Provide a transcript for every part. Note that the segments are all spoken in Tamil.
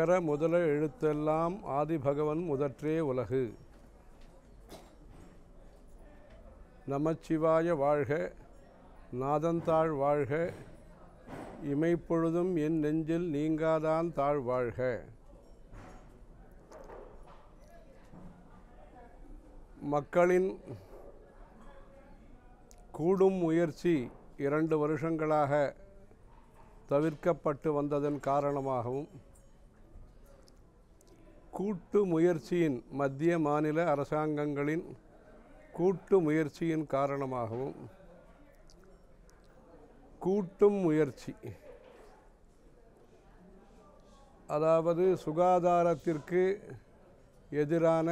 அகர முதல எழுத்தெல்லாம் ஆதிபகவன் முதற்றே உலகு நமச்சிவாய வாழ்க நாதந்தாள் வாழ்க இமைப்பொழுதும் என் நெஞ்சில் நீங்காதான் தாழ் வாழ்க மக்களின் கூடும் முயற்சி இரண்டு வருஷங்களாக தவிர்க்கப்பட்டு வந்ததன் காரணமாகவும் கூட்டு முயற்சியின் மத்திய மாநில அரசாங்கங்களின் கூட்டு முயற்சியின் காரணமாகவும் கூட்டும் முயற்சி அதாவது சுகாதாரத்திற்கு எதிரான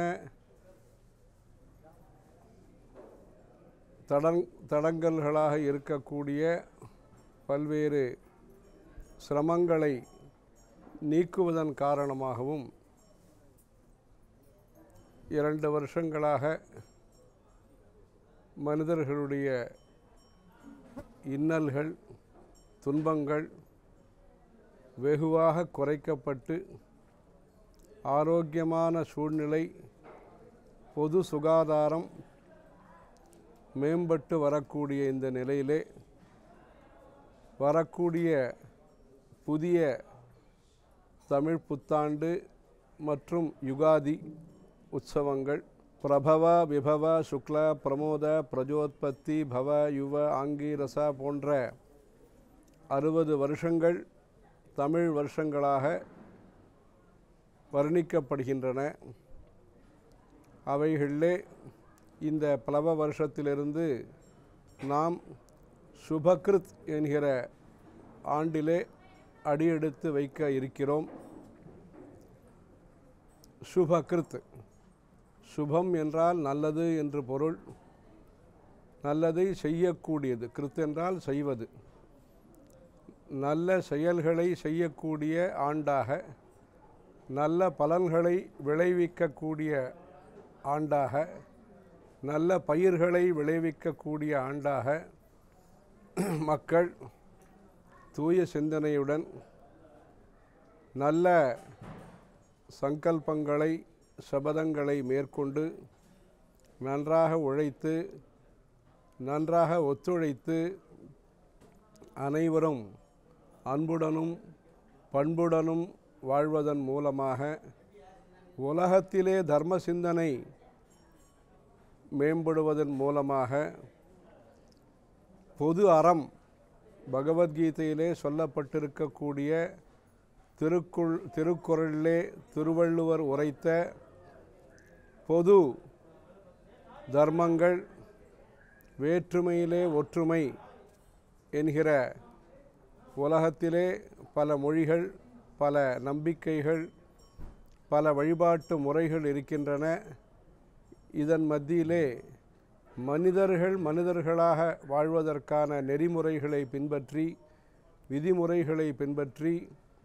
தடங் தடங்கல்களாக இருக்கக்கூடிய பல்வேறு சிரமங்களை நீக்குவதன் காரணமாகவும் இரண்டு வருஷங்களாக மனிதர்களுடைய இன்னல்கள் துன்பங்கள் வெகுவாக குறைக்கப்பட்டு ஆரோக்கியமான சூழ்நிலை பொது சுகாதாரம் மேம்பட்டு வரக்கூடிய இந்த நிலையிலே வரக்கூடிய புதிய தமிழ் புத்தாண்டு மற்றும் யுகாதி உற்சவங்கள் பிரபவ விபவ சுக்ல பிரமோத பிரஜோத்பத்தி பவ யுவ ஆங்கீரச போன்ற அறுபது வருஷங்கள் தமிழ் வருஷங்களாக வர்ணிக்கப்படுகின்றன அவைகளிலே இந்த பிளவ வருஷத்திலிருந்து நாம் சுபகிருத் என்கிற ஆண்டிலே அடியெடுத்து வைக்க இருக்கிறோம் சுபகிருத் சுபம் என்றால் நல்லது என்று பொருள் நல்லதை செய்யக்கூடியது கிருத் என்றால் செய்வது நல்ல செயல்களை செய்யக்கூடிய ஆண்டாக நல்ல பலன்களை விளைவிக்கக்கூடிய ஆண்டாக நல்ல பயிர்களை விளைவிக்கக்கூடிய ஆண்டாக மக்கள் தூய சிந்தனையுடன் நல்ல சங்கல்பங்களை சபதங்களை மேற்கொண்டு நன்றாக உழைத்து நன்றாக ஒத்துழைத்து அனைவரும் அன்புடனும் பண்புடனும் வாழ்வதன் மூலமாக உலகத்திலே தர்ம சிந்தனை மேம்படுவதன் மூலமாக பொது அறம் பகவத்கீதையிலே சொல்லப்பட்டிருக்கக்கூடிய திருக்குள் திருக்குறளிலே திருவள்ளுவர் உரைத்த பொது தர்மங்கள் வேற்றுமையிலே ஒற்றுமை என்கிற உலகத்திலே பல மொழிகள் பல நம்பிக்கைகள் பல வழிபாட்டு முறைகள் இருக்கின்றன இதன் மத்தியிலே மனிதர்கள் மனிதர்களாக வாழ்வதற்கான நெறிமுறைகளை பின்பற்றி விதிமுறைகளை பின்பற்றி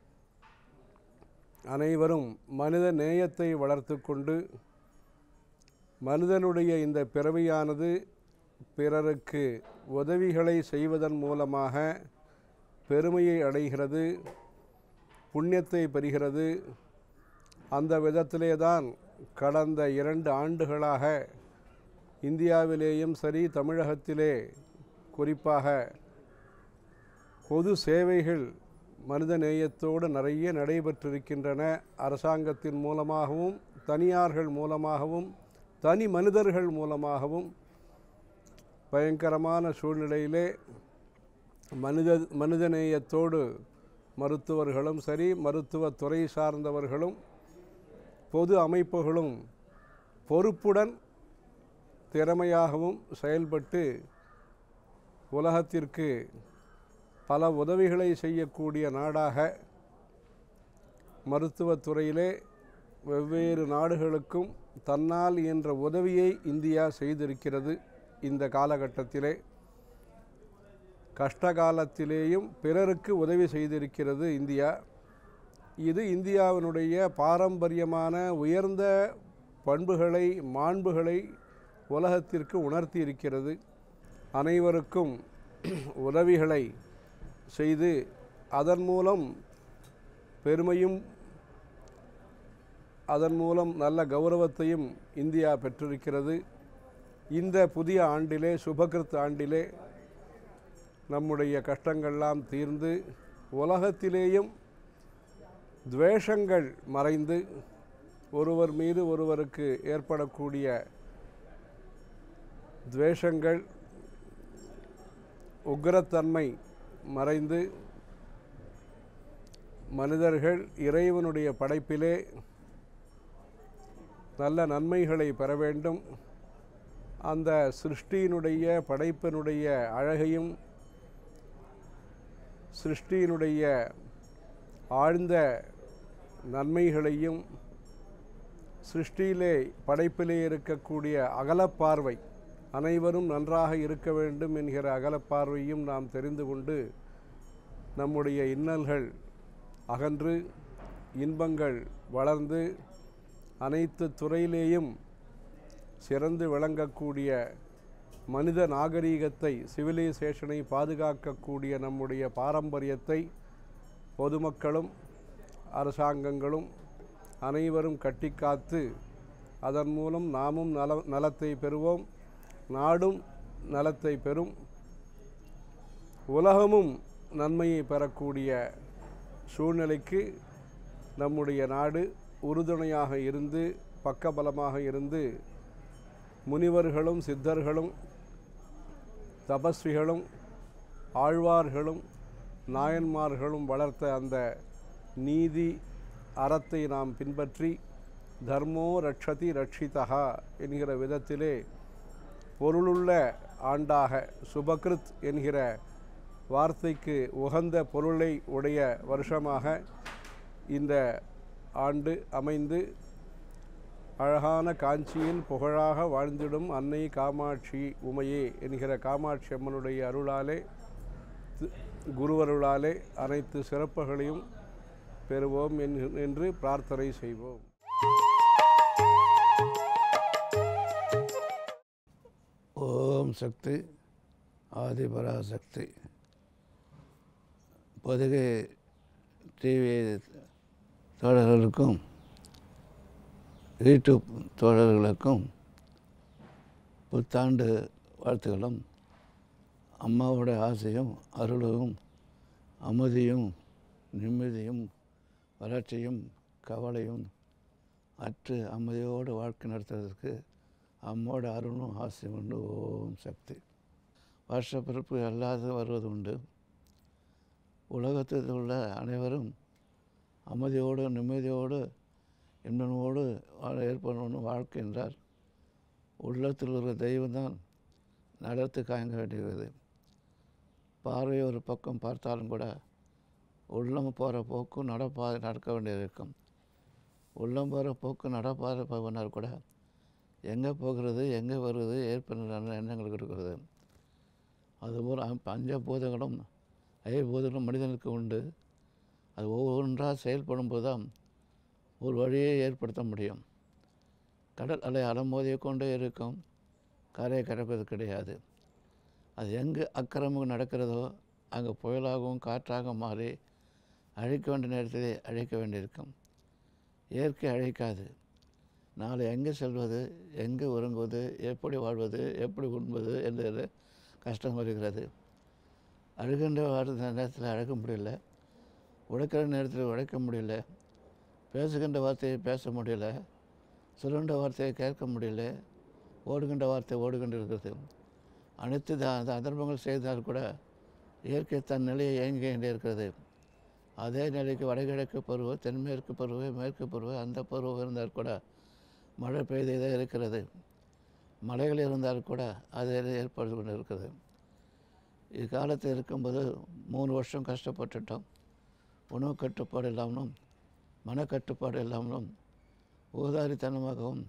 அனைவரும் மனித நேயத்தை வளர்த்து கொண்டு மனிதனுடைய இந்த பிறவியானது பிறருக்கு உதவிகளை செய்வதன் மூலமாக பெருமையை அடைகிறது புண்ணியத்தை பெறுகிறது அந்த விதத்திலே தான் கடந்த இரண்டு ஆண்டுகளாக இந்தியாவிலேயும் சரி தமிழகத்திலே குறிப்பாக பொது சேவைகள் மனித நேயத்தோடு நிறைய நடைபெற்றிருக்கின்றன அரசாங்கத்தின் மூலமாகவும் தனியார்கள் மூலமாகவும் தனி மனிதர்கள் மூலமாகவும் பயங்கரமான சூழ்நிலையிலே மனித மனிதநேயத்தோடு மருத்துவர்களும் சரி மருத்துவத்துறை சார்ந்தவர்களும் பொது அமைப்புகளும் பொறுப்புடன் திறமையாகவும் செயல்பட்டு உலகத்திற்கு பல உதவிகளை செய்யக்கூடிய நாடாக மருத்துவத்துறையிலே வெவ்வேறு நாடுகளுக்கும் தன்னால் இயன்ற உதவியை இந்தியா செய்திருக்கிறது இந்த காலகட்டத்திலே கஷ்ட காலத்திலேயும் பிறருக்கு உதவி செய்திருக்கிறது இந்தியா இது இந்தியாவினுடைய பாரம்பரியமான உயர்ந்த பண்புகளை மாண்புகளை உலகத்திற்கு உணர்த்தி இருக்கிறது அனைவருக்கும் உதவிகளை செய்து அதன் மூலம் பெருமையும் அதன் மூலம் நல்ல கௌரவத்தையும் இந்தியா பெற்றிருக்கிறது இந்த புதிய ஆண்டிலே சுபகிருத் ஆண்டிலே நம்முடைய கஷ்டங்கள்லாம் தீர்ந்து உலகத்திலேயும் துவேஷங்கள் மறைந்து ஒருவர் மீது ஒருவருக்கு ஏற்படக்கூடிய துவேஷங்கள் உக்கிரத்தன்மை மறைந்து மனிதர்கள் இறைவனுடைய படைப்பிலே நல்ல நன்மைகளை பெற வேண்டும் அந்த சிருஷ்டியினுடைய படைப்பினுடைய அழகையும் சிருஷ்டியினுடைய ஆழ்ந்த நன்மைகளையும் சிருஷ்டியிலே படைப்பிலே இருக்கக்கூடிய அகலப்பார்வை அனைவரும் நன்றாக இருக்க வேண்டும் என்கிற அகலப்பார்வையும் நாம் தெரிந்து கொண்டு நம்முடைய இன்னல்கள் அகன்று இன்பங்கள் வளர்ந்து அனைத்து துறையிலேயும் சிறந்து விளங்கக்கூடிய மனித நாகரீகத்தை சிவிலைசேஷனை பாதுகாக்கக்கூடிய நம்முடைய பாரம்பரியத்தை பொதுமக்களும் அரசாங்கங்களும் அனைவரும் கட்டிக்காத்து அதன் மூலம் நாமும் நல நலத்தை பெறுவோம் நாடும் நலத்தை பெறும் உலகமும் நன்மையை பெறக்கூடிய சூழ்நிலைக்கு நம்முடைய நாடு உறுதுணையாக இருந்து பக்கபலமாக இருந்து முனிவர்களும் சித்தர்களும் தபஸ்விகளும் ஆழ்வார்களும் நாயன்மார்களும் வளர்த்த அந்த நீதி அறத்தை நாம் பின்பற்றி தர்மோ ரட்சதி ரட்சிதா என்கிற விதத்திலே பொருளுள்ள ஆண்டாக சுபகிருத் என்கிற வார்த்தைக்கு உகந்த பொருளை உடைய வருஷமாக இந்த ஆண்டு அமைந்து அழகான காஞ்சியில் புகழாக வாழ்ந்திடும் அன்னை காமாட்சி உமையே என்கிற காமாட்சி அம்மனுடைய அருளாலே தி- குருவருளாலே அனைத்து சிறப்புகளையும் பெறுவோம் என்று- என்று பிரார்த்தனை செய்வோம் ஓம் சக்தி ஆதிபராசக்தி பொதுகை டிவி தோழர்களுக்கும் யூடியூப் தோழர்களுக்கும் புத்தாண்டு வாழ்த்துக்களும் அம்மாவோட ஆசையும் அருளும் அமைதியும் நிம்மதியும் வளர்ச்சியும் கவலையும் அற்று அமைதியோடு வாழ்க்கை நடத்துவதற்கு அம்மோட அருளும் ஆசையும் உண்டு ஓம் சக்தி வருஷ பிறப்பு அல்லாது வருவது உண்டு உலகத்தில் உள்ள அனைவரும் அமைதியோடு நிம்மதியோடு இன்பனோடு வாழ ஏற்படணும்னு வாழ்க்கின்றார் உள்ளத்தில் ஒரு தெய்வம்தான் நடத்து காயங்க வேண்டியது பார்வை ஒரு பக்கம் பார்த்தாலும் கூட உள்ளம் போகிற போக்கும் நடப்பாதை நடக்க வேண்டியது இருக்கும் உள்ளம் போகிற போக்கு நடப்பாதை போனால் கூட எங்கே போகிறது எங்கே வருவது ஏற்படுகிற எண்ணங்கள் இருக்கிறது அதுபோல் அ- பஞ்சபூதங்களும் ஐபூதங்களும் மனிதனுக்கு உண்டு அது ஒவ்வொன்றாக செயல்படும் போது தான் ஒரு வழியை ஏற்படுத்த முடியும் கடல் அலை அலமோதிய கொண்டே இருக்கும் கரையை கடப்பது கிடையாது அது எங்கே அக்கிரமம் நடக்கிறதோ அங்கே புயலாகவும் காற்றாக மாறி அழிக்க வேண்டிய நேரத்திலே அழிக்க வேண்டியிருக்கும் இயற்கை அழிக்காது நாளை எங்கே செல்வது எங்கே உறங்குவது எப்படி வாழ்வது எப்படி உண்பது என்ற கஷ்டம் வருகிறது அழுகின்ற வார்த்தை நேரத்தில் அழக முடியல உழைக்கிற நேரத்தில் உழைக்க முடியல பேசுகின்ற வார்த்தையை பேச முடியல சொல்லுகின்ற வார்த்தையை கேட்க முடியல ஓடுகின்ற வார்த்தை ஓடுகின்ற இருக்கிறது அனைத்து த அந்த அதர்மங்கள் செய்தால் கூட இயற்கை தன் நிலையை இயங்கி கொண்டே இருக்கிறது அதே நிலைக்கு வடகிழக்கு பருவ தென்மேற்கு பருவ மேற்கு பருவ அந்த பருவம் இருந்தால் கூட மழை பெய்தே இருக்கிறது மலைகள் இருந்தால் கூட அது ஏற்படுத்தி கொண்டு இருக்கிறது இக்காலத்தில் இருக்கும்போது மூணு வருஷம் கஷ்டப்பட்டுட்டோம் உணவு கட்டுப்பாடு இல்லாமலும் மனக்கட்டுப்பாடு இல்லாமலும் ஊதாரித்தனமாகவும்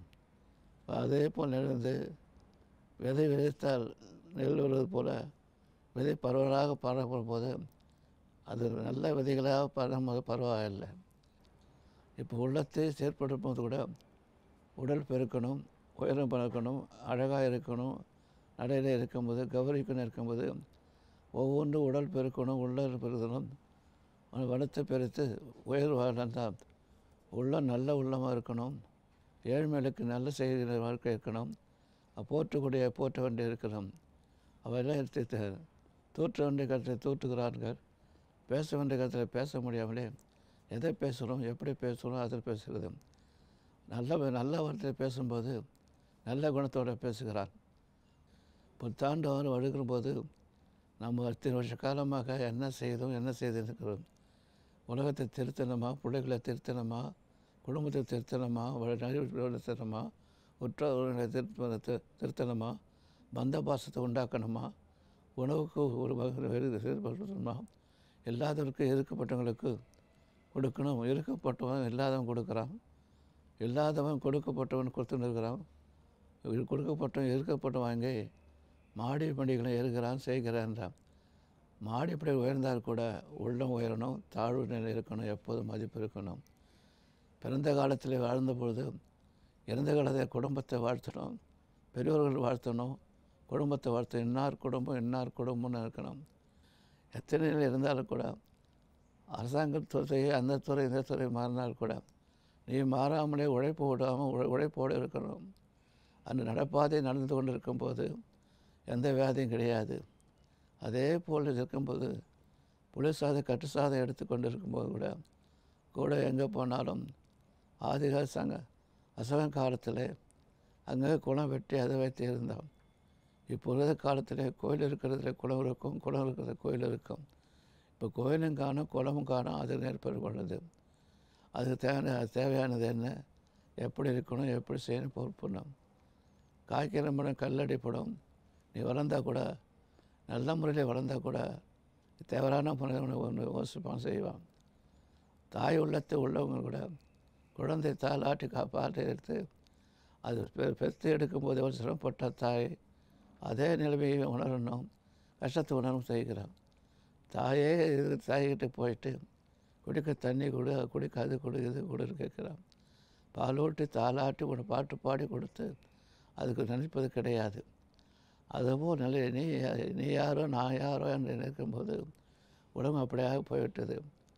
அதே போல் நடந்து விதை விதைத்தால் நெல் வருவது போல விதை பரவலாக பரவும் போது அது நல்ல விதைகளாக பரவும்போது பரவாயில்லை இப்போ உள்ளத்தை செயற்படும் போது கூட உடல் பெருக்கணும் உயரம் பறக்கணும் அழகாக இருக்கணும் நடையில் இருக்கும்போது கௌரிக்கணும் இருக்கும்போது ஒவ்வொன்றும் உடல் பெருக்கணும் உள்ள பெருக்கணும் வளத்தை பெருத்து உயர் வாழ்ந்தால் உள்ளம் நல்ல உள்ளமாக இருக்கணும் ஏழ்மைகளுக்கு நல்ல செய்கிற வாழ்க்கை இருக்கணும் போற்றக்கூடிய போற்ற வேண்டிய இருக்கணும் அவையெல்லாம் எடுத்து தூற்ற வேண்டிய கருத்தை தூற்றுகிறார்கள் பேச வேண்டிய கருத்தில் பேச முடியாமலே எதை பேசுகிறோம் எப்படி பேசுகிறோம் அதில் பேசுகிறது நல்ல நல்ல வார்த்தையை பேசும்போது நல்ல குணத்தோடு பேசுகிறார் புத்தாண்டு அவர் வருகிறபோது நம்ம அத்தனை வருஷ காலமாக என்ன செய்தோம் என்ன செய்திருக்கிறோம் உலகத்தை திருத்தணுமா பிள்ளைகளை திருத்தணுமா குடும்பத்தை திருத்தணுமா திருத்தணுமா உற்றவர்களை திருத்த திரு- திருத்தணுமா பந்த பாசத்தை உண்டாக்கணுமா உணவுக்கு ஒரு செயல்படுத்தணுமா இல்லாதவருக்கு இருக்கப்பட்டவங்களுக்கு கொடுக்கணும் இருக்கப்பட்டவன் இல்லாதவன் கொடுக்குறான் இல்லாதவன் கொடுக்கப்பட்டவன் கொடுத்துன்னு இருக்கிறான் இது கொடுக்கப்பட்டவன் இருக்கப்பட்டவன் வாங்கி மாடி பண்டிகளை ஏறுகிறான் செய்கிறான்றான் மாடி இப்படி உயர்ந்தால் கூட உள்ளம் உயரணும் தாழ்வு நிலை இருக்கணும் எப்போதும் மதிப்பு இருக்கணும் பிறந்த காலத்தில் வாழ்ந்த பொழுது இறந்த காலத்தில் குடும்பத்தை வாழ்த்தணும் பெரியவர்கள் வாழ்த்தணும் குடும்பத்தை வாழ்த்த இன்னார் குடும்பம் இன்னார் குடும்பம்னு இருக்கணும் எத்தனை நிலை இருந்தாலும் கூட அரசாங்கத்துறை அந்த துறை இந்த துறை மாறினால் கூட நீ மாறாமலே உழைப்பு விடாமல் உழை உழைப்போடு இருக்கணும் அந்த நடப்பாதை நடந்து கொண்டு இருக்கும்போது எந்த வியாதியும் கிடையாது அதே போல் இருக்கும்போது புளி சாதம் கட்டு சாதம் எடுத்து கொண்டு இருக்கும்போது கூட கூட எங்கே போனாலும் ஆதிகால சங்க அசங்க காலத்தில் அங்கே குளம் வெட்டி அதை வைத்து இருந்தான் இப்பொழுது காலத்தில் கோயில் இருக்கிறதுல குளம் இருக்கும் குளம் இருக்கிறது கோயில் இருக்கும் இப்போ கோயிலும் காணும் குளமும் காணும் அது ஏற்படுகிறது அதுக்கு தேவையான அது தேவையானது என்ன எப்படி இருக்கணும் எப்படி செய்யணும் பொறுப்புணும் காய்க்கிற மரம் கல்லடிப்படும் நீ வளர்ந்தால் கூட நல்ல முறையில் வளர்ந்தால் கூட தேவையான முறையில் ஒன்று யோசிப்பான் செய்வான் தாய் உள்ளத்தை உள்ளவங்க கூட குழந்தை தாளாட்டி காப்பாற்றி எடுத்து அது பெ- பெற்று எடுக்கும்போது எவ்வளோ சிரமப்பட்ட தாய் அதே நிலைமையை உணரணும் கஷ்டத்தை உணரும் செய்கிறான் தாயே இது தாய்கிட்ட போயிட்டு குடிக்க தண்ணி கொடு அது குடிக்க அது கொடு இது கொடுன்னு கேட்குறான் பாலூட்டி தாளாட்டி ஒரு பாட்டு பாடி கொடுத்து அதுக்கு நினைப்பது கிடையாது அதுபோல் நிலை நீ நீ யாரோ நான் யாரோ என்று நினைக்கும்போது உலகம் அப்படியாக போய்விட்டது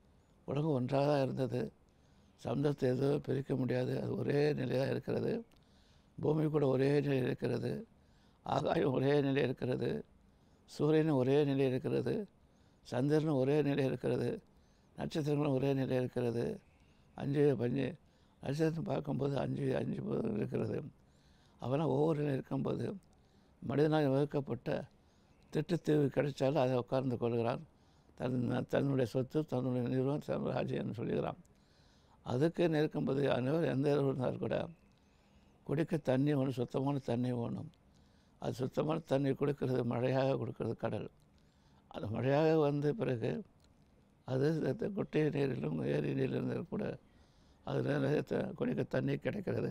உலகம் ஒன்றாக தான் இருந்தது சந்தத்தை எதுவும் பிரிக்க முடியாது அது ஒரே நிலையாக இருக்கிறது பூமி கூட ஒரே நிலை இருக்கிறது ஆகாயம் ஒரே நிலை இருக்கிறது சூரியனும் ஒரே நிலை இருக்கிறது சந்திரனும் ஒரே நிலை இருக்கிறது நட்சத்திரங்களும் ஒரே நிலை இருக்கிறது அஞ்சு பஞ்சு நட்சத்திரம் பார்க்கும்போது அஞ்சு அஞ்சு பேர் இருக்கிறது அவெல்லாம் ஒவ்வொரு நிலை இருக்கும்போது மனிதனால் வகுக்கப்பட்ட திட்டத்தீவு கிடைச்சாலும் அதை உட்கார்ந்து கொள்கிறான் தன் தன்னுடைய சொத்து தன்னுடைய நிறுவனம் தன்னுடைய ராஜ்யம்னு சொல்லுகிறான் அதுக்கு இருக்கும்போது அனைவரும் எந்த இடத்துல இருந்தாலும் கூட குடிக்க தண்ணி வேணும் சுத்தமான தண்ணி வேணும் அது சுத்தமான தண்ணி கொடுக்கறது மழையாக கொடுக்கறது கடல் அது மழையாக வந்த பிறகு அது இந்த குட்டை நீரிலும் ஏரி நீரிலும் கூட அது நிறைய த- குடிக்க தண்ணி கிடைக்கிறது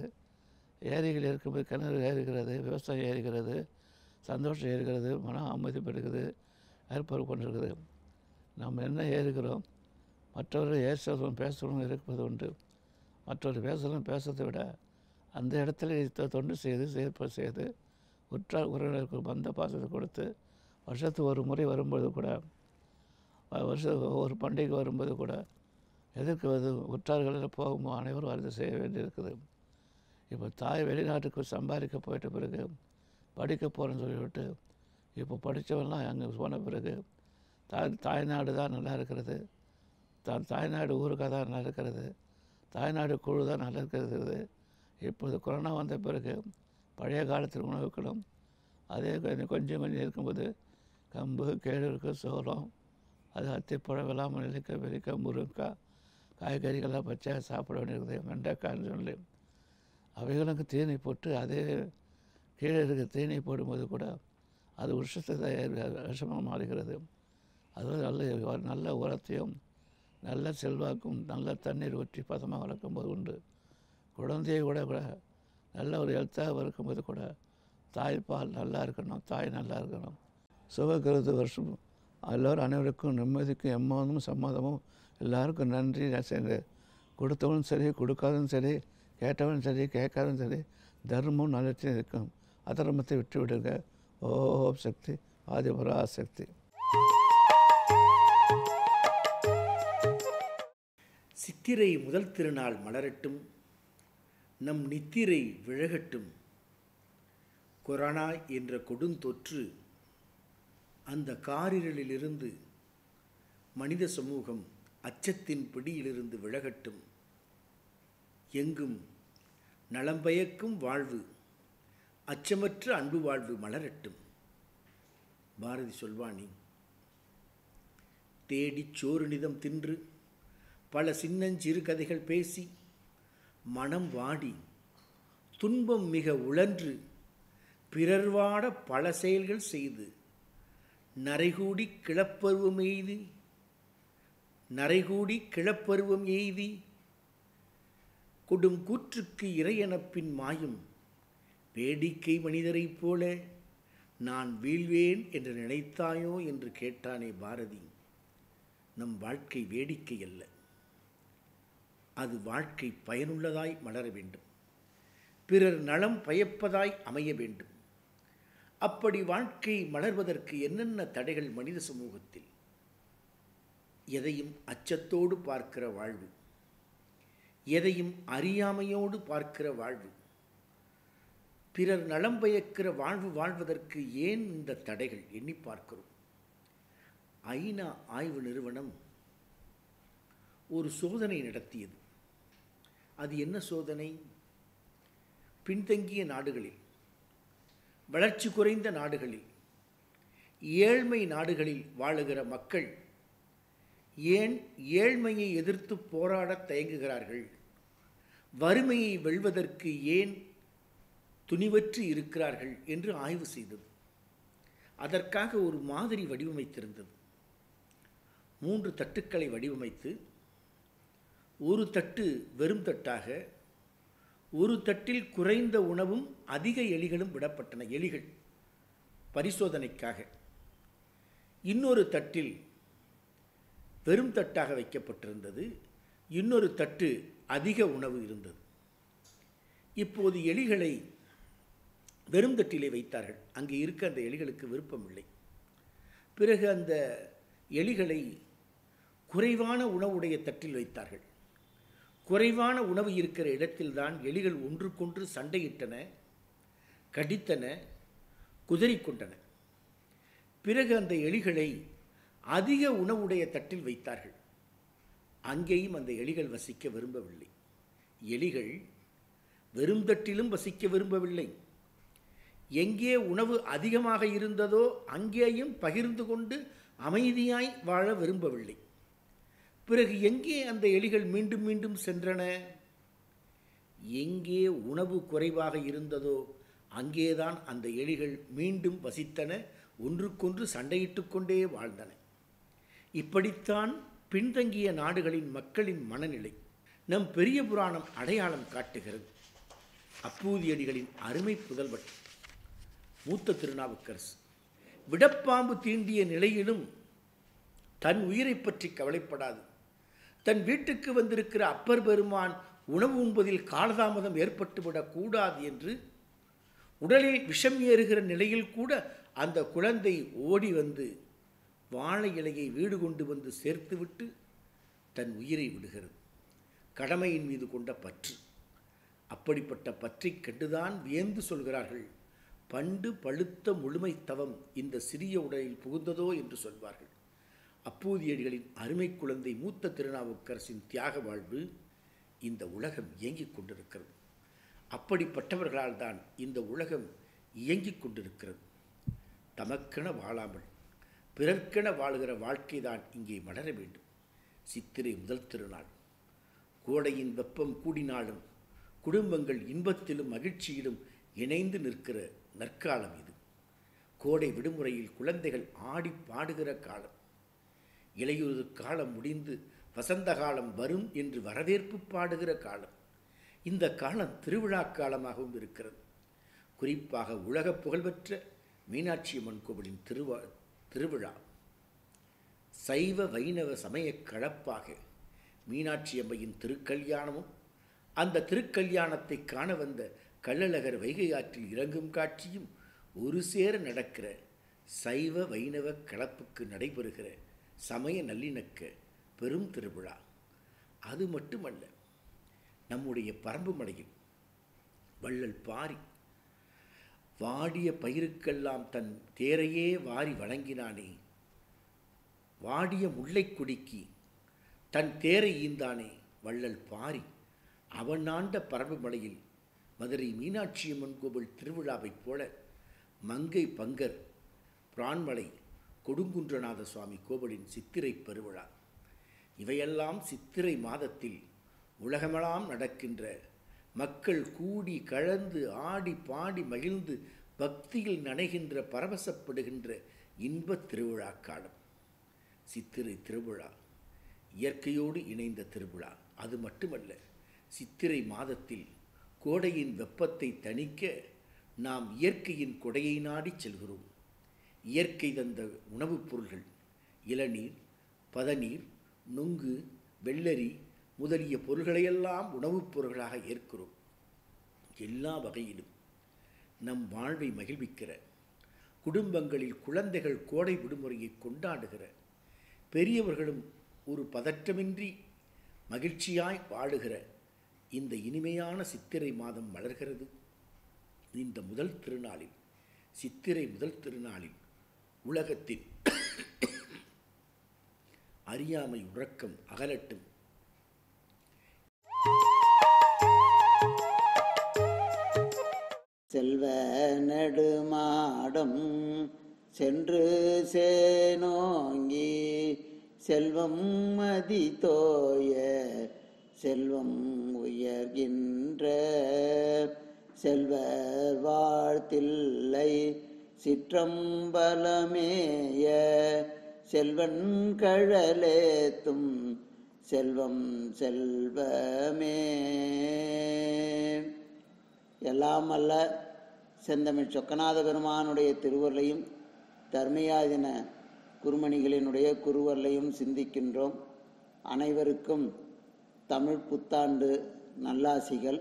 ஏரிகள் இருக்கும்போது கிணறு ஏறுகிறது விவசாயம் ஏறுகிறது சந்தோஷம் ஏறுகிறது மன அமைதி பெறுகிறது ஏற்பாடு கொண்டிருக்குது நம்ம என்ன ஏறுகிறோம் மற்றவர்கள் ஏசுறதும் பேசுகிறதும் இருப்பது உண்டு மற்றவர்கள் பேசுகிறதும் பேசுறதை விட அந்த இடத்துல தொ- தொண்டு செய்து செயற்ப செய்து உற்றார் உறவினருக்கு பந்த பாசத்தை கொடுத்து வருஷத்துக்கு ஒரு முறை வரும்போது கூட வ- வருஷம் ஒரு பண்டிகை வரும்போது கூட எதற்கு வந்து உற்றார்களில் போகுமோ அனைவரும் அதை செய்ய வேண்டியிருக்குது இப்போ தாய் வெளிநாட்டுக்கு சம்பாதிக்க போயிட்ட பிறகு படிக்க போகிறேன்னு சொல்லிவிட்டு இப்போ படித்தவன்லாம் அங்கே போன பிறகு தாய் தாய்நாடு தான் நல்லா இருக்கிறது தான் தாய்நாடு ஊருக்காக தான் நல்லா இருக்கிறது தாய்நாடு குழு தான் நல்லா இருக்கிறது இப்போது கொரோனா வந்த பிறகு பழைய காலத்தில் உணவுகளும் அதே கொஞ்சம் கொஞ்சம் கொஞ்சம் இருக்கும்போது கம்பு கேழ்வரகு சோளம் அது அத்திப்பழம் வெள்ளாமல் நெல்லிக்காய் வெள்ளிக்காய் முருங்கைக்காய் காய்கறிகள்லாம் பச்சையாக சாப்பிட வேண்டியிருக்குது வெண்டைக்காய்னு சொல்லி அவைகளுக்கு தீனி போட்டு அதே கீழே இருக்க தீனி போடும்போது கூட அது விஷத்தை விஷமாக மாறுகிறது அது நல்ல ஒரு நல்ல உரத்தையும் நல்ல செல்வாக்கும் நல்ல தண்ணீர் ஊற்றி பதமாக வளர்க்கும்போது உண்டு குழந்தையை கூட கூட நல்ல ஒரு ஹெல்த்தாக இருக்கும்போது கூட தாய்ப்பால் நல்லா இருக்கணும் தாய் நல்லா இருக்கணும் சுபகிருது வருஷம் எல்லோரும் அனைவருக்கும் நிம்மதிக்கும் எம்மாதமும் சம்மதமும் எல்லாருக்கும் நன்றி நான் செய்து கொடுத்தவனும் சரி கொடுக்காதவனும் சரி கேட்டவனும் சரி கேட்காதவனும் சரி தர்மம் நல்லத்தையும் இருக்கும் அதர்மத்தை விட்டு விடுங்க ஓம் சக்தி ஆதிபரா சக்தி C'est சித்திரை முதல் திருநாள் மலரட்டும் நம் நித்திரை விழகட்டும் கொரோனா என்ற கொடுந்தொற்று அந்த காரிருளிலிருந்து மனித சமூகம் அச்சத்தின் பிடியிலிருந்து விலகட்டும் எங்கும் நலம்பயக்கும் வாழ்வு அச்சமற்ற அன்பு வாழ்வு மலரட்டும் பாரதி சொல்வானி தேடிச் சோறு நிதம் தின்று பல சின்னஞ்சிறு கதைகள் பேசி மனம் வாடி துன்பம் மிக உழன்று பிறர் வாட பல செயல்கள் செய்து நரைகூடி கிளப்பருவம் எய்தி நரைகூடி கிளப்பருவம் எய்தி கொடும் கூற்றுக்கு இறையனப்பின் மாயும் வேடிக்கை மனிதரைப் போல நான் வீழ்வேன் என்று நினைத்தாயோ என்று கேட்டானே பாரதி நம் வாழ்க்கை வேடிக்கை அல்ல அது வாழ்க்கை பயனுள்ளதாய் மலர வேண்டும் பிறர் நலம் பயப்பதாய் அமைய வேண்டும் அப்படி வாழ்க்கை மலர்வதற்கு என்னென்ன தடைகள் மனித சமூகத்தில் எதையும் அச்சத்தோடு பார்க்கிற வாழ்வு எதையும் அறியாமையோடு பார்க்கிற வாழ்வு பிறர் நலம் பயக்கிற வாழ்வு வாழ்வதற்கு ஏன் இந்த தடைகள் எண்ணி பார்க்கிறோம் ஐநா ஆய்வு நிறுவனம் ஒரு சோதனை நடத்தியது அது என்ன சோதனை பின்தங்கிய நாடுகளில் வளர்ச்சி குறைந்த நாடுகளில் ஏழ்மை நாடுகளில் வாழுகிற மக்கள் ஏன் ஏழ்மையை எதிர்த்து போராடத் தயங்குகிறார்கள் வறுமையை வெல்வதற்கு ஏன் துணிவற்று இருக்கிறார்கள் என்று ஆய்வு செய்தது அதற்காக ஒரு மாதிரி வடிவமைத்திருந்தது மூன்று தட்டுக்களை வடிவமைத்து ஒரு தட்டு வெறும் தட்டாக ஒரு தட்டில் குறைந்த உணவும் அதிக எலிகளும் விடப்பட்டன எலிகள் பரிசோதனைக்காக இன்னொரு தட்டில் வெறும் தட்டாக வைக்கப்பட்டிருந்தது இன்னொரு தட்டு அதிக உணவு இருந்தது இப்போது எலிகளை வெறும் தட்டிலே வைத்தார்கள் அங்கே இருக்க அந்த எலிகளுக்கு விருப்பமில்லை பிறகு அந்த எலிகளை குறைவான உணவுடைய தட்டில் வைத்தார்கள் குறைவான உணவு இருக்கிற இடத்தில்தான் எலிகள் ஒன்றுக்கொன்று சண்டையிட்டன கடித்தன குதறிக்கொண்டன பிறகு அந்த எலிகளை அதிக உணவுடைய தட்டில் வைத்தார்கள் அங்கேயும் அந்த எலிகள் வசிக்க விரும்பவில்லை எலிகள் வெறும் தட்டிலும் வசிக்க விரும்பவில்லை எங்கே உணவு அதிகமாக இருந்ததோ அங்கேயும் பகிர்ந்து கொண்டு அமைதியாய் வாழ விரும்பவில்லை பிறகு எங்கே அந்த எலிகள் மீண்டும் மீண்டும் சென்றன எங்கே உணவு குறைவாக இருந்ததோ அங்கேதான் அந்த எலிகள் மீண்டும் வசித்தன ஒன்றுக்கொன்று சண்டையிட்டு கொண்டே வாழ்ந்தன இப்படித்தான் பின்தங்கிய நாடுகளின் மக்களின் மனநிலை நம் பெரிய புராணம் அடையாளம் காட்டுகிறது அப்பூதியடிகளின் அருமை புதல்வன் மூத்த திருநாவுக்கரசு விடப்பாம்பு தீண்டிய நிலையிலும் தன் உயிரை பற்றி கவலைப்படாது தன் வீட்டுக்கு வந்திருக்கிற அப்பர் பெருமான் உணவு உண்பதில் காலதாமதம் ஏற்பட்டுவிடக் கூடாது என்று உடலில் விஷம் ஏறுகிற நிலையில் கூட அந்த குழந்தை ஓடி வந்து வாழை இலையை வீடு கொண்டு வந்து சேர்த்துவிட்டு தன் உயிரை விடுகிறது கடமையின் மீது கொண்ட பற்று அப்படிப்பட்ட பற்றைக் கண்டுதான் வியந்து சொல்கிறார்கள் பண்டு பழுத்த முழுமை தவம் இந்த சிறிய உடலில் புகுந்ததோ என்று சொல்வார்கள் அப்பூதியடிகளின் அருமை குழந்தை மூத்த திருநாவுக்கரசின் தியாக வாழ்வு இந்த உலகம் இயங்கிக் கொண்டிருக்கிறது அப்படிப்பட்டவர்களால் தான் இந்த உலகம் இயங்கிக் கொண்டிருக்கிறது தமக்கென வாழாமல் பிறர்க்கென வாழ்கிற வாழ்க்கை தான் இங்கே மலர வேண்டும் சித்திரை முதல் திருநாள் கோடையின் வெப்பம் கூடினாலும் குடும்பங்கள் இன்பத்திலும் மகிழ்ச்சியிலும் இணைந்து நிற்கிற நற்காலம் இது கோடை விடுமுறையில் குழந்தைகள் ஆடி பாடுகிற காலம் இளையுறு காலம் முடிந்து வசந்த காலம் வரும் என்று வரவேற்பு பாடுகிற காலம் இந்த காலம் திருவிழா காலமாகவும் இருக்கிறது குறிப்பாக உலக புகழ்பெற்ற மீனாட்சி அம்மன் கோவிலின் திருவா திருவிழா சைவ வைணவ சமயக் கலப்பாக மீனாட்சி அம்மையின் திருக்கல்யாணமும் அந்த திருக்கல்யாணத்தை காண வந்த கள்ளழகர் வைகை ஆற்றில் இறங்கும் காட்சியும் ஒரு சேர நடக்கிற சைவ வைணவ கலப்புக்கு நடைபெறுகிற சமய நல்லிணக்க பெரும் திருவிழா அது மட்டுமல்ல நம்முடைய பரம்பு மலையில் வள்ளல் பாரி வாடிய பயிருக்கெல்லாம் தன் தேரையே வாரி வழங்கினானே வாடிய முல்லைக் கொடிக்கு தன் தேரை ஈந்தானே வள்ளல் பாரி அவன் ஆண்ட பரம்பு மலையில் மதுரை மீனாட்சியம்மன் கோவில் திருவிழாவைப் போல மங்கை பங்கர் பிரான்மலை கொடுங்குன்றநாத சுவாமி கோவிலின் சித்திரை பெருவிழா இவையெல்லாம் சித்திரை மாதத்தில் உலகமெல்லாம் நடக்கின்ற மக்கள் கூடி கலந்து ஆடி பாடி மகிழ்ந்து பக்தியில் நனைகின்ற பரவசப்படுகின்ற இன்பத் திருவிழா காலம் சித்திரை திருவிழா இயற்கையோடு இணைந்த திருவிழா அது மட்டுமல்ல சித்திரை மாதத்தில் கோடையின் வெப்பத்தை தணிக்க நாம் இயற்கையின் கொடையை நாடிச் செல்கிறோம் இயற்கை தந்த உணவுப் பொருள்கள் இளநீர் பதநீர் நுங்கு வெள்ளரி முதலிய பொருள்களையெல்லாம் உணவுப் பொருள்களாக ஏற்கிறோம் எல்லா வகையிலும் நம் வாழ்வை மகிழ்விக்கிற குடும்பங்களில் குழந்தைகள் கோடை விடுமுறையை கொண்டாடுகிற பெரியவர்களும் ஒரு பதற்றமின்றி மகிழ்ச்சியாய் வாழுகிற இந்த இனிமையான சித்திரை மாதம் மலர்கிறது இந்த முதல் திருநாளில் சித்திரை முதல் திருநாளில் உலகத்தின் அறியாமை உறக்கம் அகலட்டும் செல்வ நெடுமாடம் சென்று சேனோங்கி செல்வம் மதி தோய செல்வம் உயர்கின்ற செல்வர் வாழ்த்தில்லை சிற்றம்பலமேய செல்வன் கழலேத்தும் செல்வம் செல்வமே எல்லாம் அல்ல செந்தமிழ் சொக்கநாத பெருமானுடைய திருவருளையும் தர்மயாதின குருமணிகளினுடைய குருவருளையும் சிந்திக்கின்றோம் அனைவருக்கும் தமிழ் புத்தாண்டு நல்லாசிகள்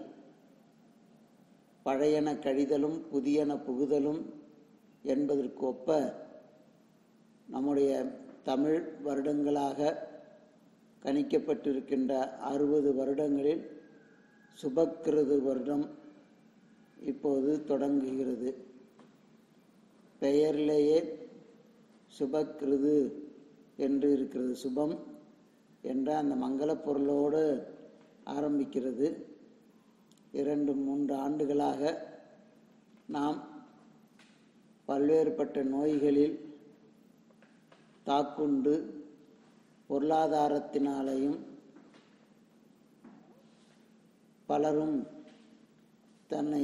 பழையன கழிதலும் புதியன புகுதலும் என்பதற்கு ஒப்ப நம்முடைய தமிழ் வருடங்களாக கணிக்கப்பட்டிருக்கின்ற அறுபது வருடங்களில் சுபக்கிருது வருடம் இப்போது தொடங்குகிறது பெயரிலேயே சுபக்கிருது என்று இருக்கிறது சுபம் என்ற அந்த மங்களப் பொருளோடு ஆரம்பிக்கிறது இரண்டு மூன்று ஆண்டுகளாக நாம் பல்வேறுபட்ட நோய்களில் தாக்குண்டு பொருளாதாரத்தினாலேயும் பலரும் தன்னை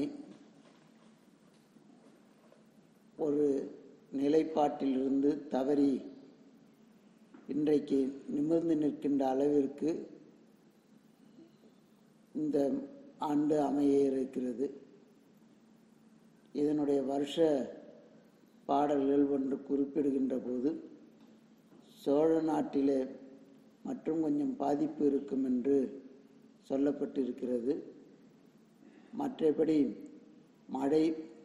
ஒரு நிலைப்பாட்டிலிருந்து தவறி இன்றைக்கு நிமிர்ந்து நிற்கின்ற அளவிற்கு இந்த ஆண்டு அமைய இருக்கிறது இதனுடைய வருஷ பாடல்கள் ஒன்று குறிப்பிடுகின்ற போது சோழ நாட்டிலே மற்றும் கொஞ்சம் பாதிப்பு இருக்கும் என்று சொல்லப்பட்டிருக்கிறது மற்றபடி மழை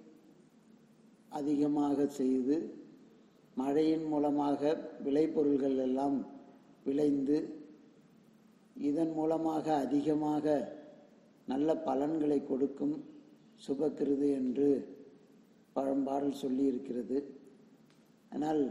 அதிகமாக செய்து மழையின் மூலமாக விளைபொருள்கள் எல்லாம் விளைந்து இதன் மூலமாக அதிகமாக நல்ல பலன்களை கொடுக்கும் சுபக்கிருது என்று பழம்பாடல் சொல்லியிருக்கிறது ஆனால்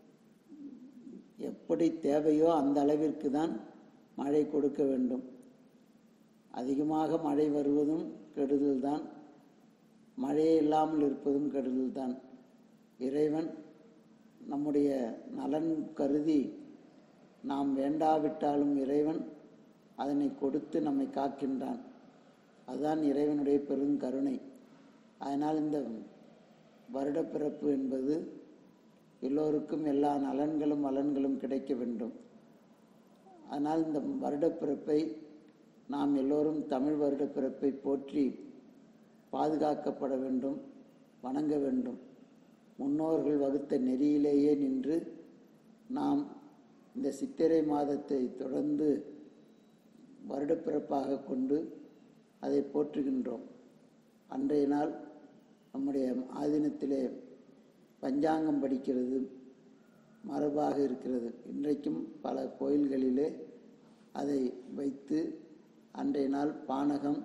எப்படி தேவையோ அந்த அளவிற்கு தான் மழை கொடுக்க வேண்டும் அதிகமாக மழை வருவதும் கெடுதல் தான் மழையே இல்லாமல் இருப்பதும் கெடுதல் தான் இறைவன் நம்முடைய நலன் கருதி நாம் வேண்டாவிட்டாலும் இறைவன் அதனை கொடுத்து நம்மை காக்கின்றான் அதுதான் இறைவனுடைய பெருங்கருணை அதனால் இந்த வருடப்பிறப்பு என்பது எல்லோருக்கும் எல்லா நலன்களும் வளன்களும் கிடைக்க வேண்டும் அதனால் இந்த வருடப்பிறப்பை நாம் எல்லோரும் தமிழ் வருடப்பிறப்பை போற்றி பாதுகாக்கப்பட வேண்டும் வணங்க வேண்டும் முன்னோர்கள் வகுத்த நெறியிலேயே நின்று நாம் இந்த சித்திரை மாதத்தை தொடர்ந்து வருடப்பிறப்பாக கொண்டு அதை போற்றுகின்றோம் அன்றைய நாள் நம்முடைய ஆதீனத்திலே பஞ்சாங்கம் படிக்கிறது மரபாக இருக்கிறது இன்றைக்கும் பல கோயில்களிலே அதை வைத்து அன்றைய நாள் பானகம்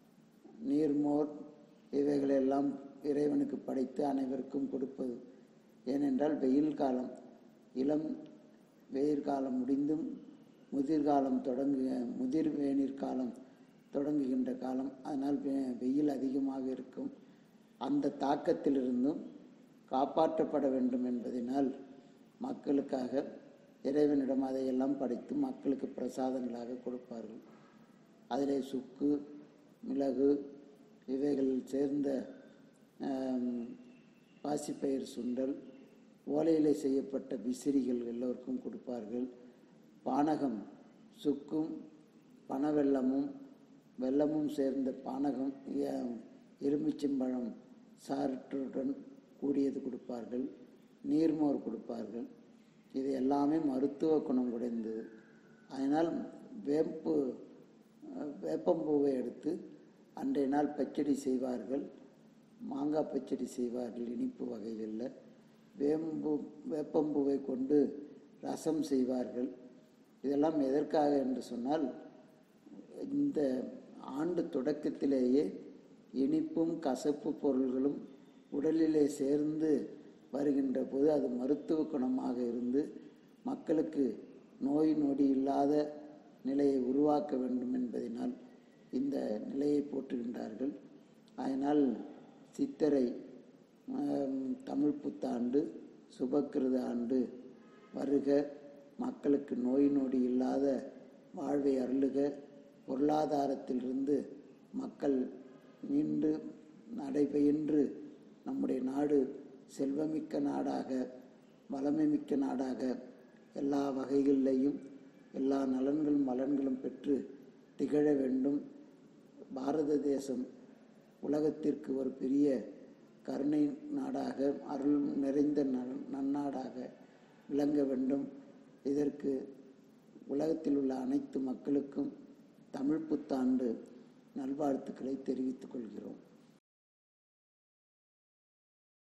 நீர்மோர் இவைகளெல்லாம் இறைவனுக்கு படைத்து அனைவருக்கும் கொடுப்பது ஏனென்றால் வெயில் காலம் இளம் வெயில் காலம் முடிந்தும் முதிர்காலம் தொடங்கு முதிர் வேநீர் காலம் தொடங்குகின்ற காலம் அதனால் வெ- வெயில் அதிகமாக இருக்கும் அந்த தாக்கத்திலிருந்தும் காப்பாற்றப்பட வேண்டும் என்பதனால் மக்களுக்காக இறைவனிடம் அதையெல்லாம் படைத்து மக்களுக்கு பிரசாதங்களாக கொடுப்பார்கள் அதிலே சுக்கு மிளகு இவைகள் சேர்ந்த ஆம், பாசிப்பயிர் சுண்டல் ஓலையிலே செய்யப்பட்ட விசிறிகள் எல்லோருக்கும் கொடுப்பார்கள் பானகம் சுக்கும் பனவெல்லமும் வெல்லமும் சேர்ந்த பானகம் எ- எலுமிச்சம்பழம் சாற்றுடன் கூடியது கொடுப்பார்கள் நீர்மோர் கொடுப்பார்கள் இது எல்லாமே மருத்துவ குணம் உடைந்தது அதனால் வேம்பு அஹ், வேப்பம்பூவை எடுத்து அன்றைய நாள் பச்சடி செய்வார்கள் மாங்காய் பச்சடி செய்வார்கள் இனிப்பு வகைகளில் வேம்பு வேப்பம்பூவை கொண்டு ரசம் செய்வார்கள் இதெல்லாம் எதற்காக என்று சொன்னால் இந்த ஆண்டு தொடக்கத்திலேயே இனிப்பும் கசப்பு பொருள்களும் உடலிலே சேர்ந்து வருகின்ற போது அது மருத்துவ குணமாக இருந்து மக்களுக்கு நோய் நொடி இல்லாத நிலையை உருவாக்க வேண்டும் என்பதனால் இந்த நிலையை போற்றுகின்றார்கள் அதனால் சித்திரை ஆம், தமிழ் புத்தாண்டு சுபக்கிருத ஆண்டு வருக மக்களுக்கு நோய் நொடி இல்லாத வாழ்வை அருளுக பொருளாதாரத்திலிருந்து மக்கள் மீண்டு நடைபெயின்று நம்முடைய நாடு செல்வமிக்க நாடாக வளமை மிக்க நாடாக எல்லா வகைகளிலேயும் எல்லா நலன்களும் வளன்களும் பெற்று திகழ வேண்டும் பாரத தேசம் உலகத்திற்கு ஒரு பெரிய கருணை நாடாக அருள் நிறைந்த நன்- நன்னாடாக விளங்க வேண்டும் இதற்கு உலகத்தில் உள்ள அனைத்து மக்களுக்கும் தமிழ் புத்தாண்டு நல்வாழ்த்துக்களை தெரிவித்துக் கொள்கிறோம்